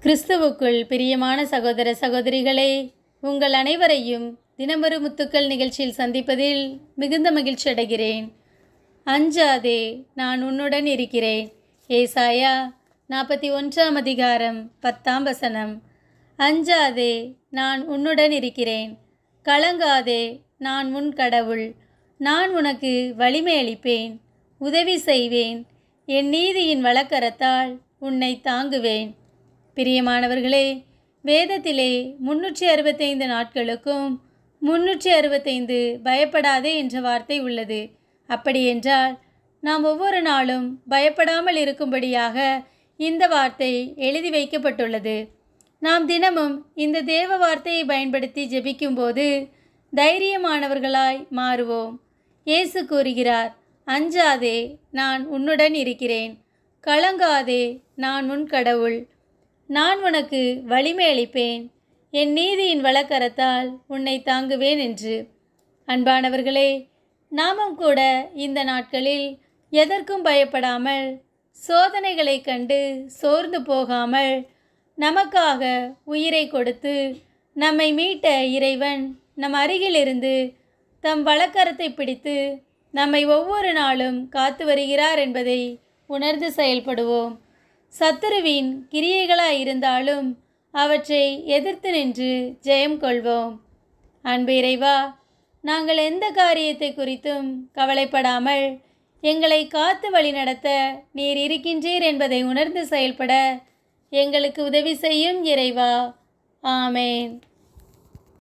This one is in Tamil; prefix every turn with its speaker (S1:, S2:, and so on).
S1: கிறிஸ்துவுக்குள் பிரியமான சகோதர சகோதரிகளே உங்கள் அனைவரையும் தினமொரு முத்துக்கள் நிகழ்ச்சியில் சந்திப்பதில் மிகுந்த மகிழ்ச்சி அடைகிறேன் அஞ்சாதே நான் உன்னுடன் இருக்கிறேன் ஏசாயா நாற்பத்தி ஒன்றாம் அதிகாரம் பத்தாம் வசனம் அஞ்சாதே நான் உன்னுடன் இருக்கிறேன் கலங்காதே நான் உன் கடவுள் நான் உனக்கு வலிமை அளிப்பேன் உதவி செய்வேன் என் நீதியின் வழக்கரத்தால் உன்னை தாங்குவேன் பிரியமானவர்களே வேதத்திலே முன்னூற்றி அறுபத்தைந்து நாட்களுக்கும் முன்னூற்றி அறுபத்தைந்து பயப்படாதே என்ற வார்த்தை உள்ளது அப்படியென்றால் நாம் ஒவ்வொரு நாளும் பயப்படாமல் இருக்கும்படியாக இந்த வார்த்தை எழுதி வைக்கப்பட்டுள்ளது நாம் தினமும் இந்த தேவ வார்த்தையை பயன்படுத்தி ஜெபிக்கும்போது தைரியமானவர்களாய் மாறுவோம் இயேசு கூறுகிறார் அஞ்சாதே நான் உன்னுடன் இருக்கிறேன் கலங்காதே நான் உன் கடவுள் நான் உனக்கு வலிமை அளிப்பேன் என் நீதியின் வழக்கரத்தால் உன்னை தாங்குவேன் என்று அன்பானவர்களே நாமும் கூட இந்த நாட்களில் எதற்கும் பயப்படாமல் சோதனைகளை கண்டு சோர்ந்து போகாமல் நமக்காக உயிரை கொடுத்து நம்மை மீட்ட இறைவன் நம் அருகிலிருந்து தம் வழக்கரத்தை பிடித்து நம்மை ஒவ்வொரு நாளும் காத்து வருகிறார் என்பதை உணர்ந்து செயல்படுவோம் சத்துருவின் கிரியைகளாய் இருந்தாலும் அவற்றை எதிர்த்து நின்று ஜெயம் கொள்வோம் அன்பு இறைவா நாங்கள் எந்த காரியத்தை குறித்தும் கவலைப்படாமல் எங்களை காத்து வழிநடத்த நீர் இருக்கின்றீர் என்பதை உணர்ந்து செயல்பட எங்களுக்கு உதவி செய்யும் இறைவா ஆமேன்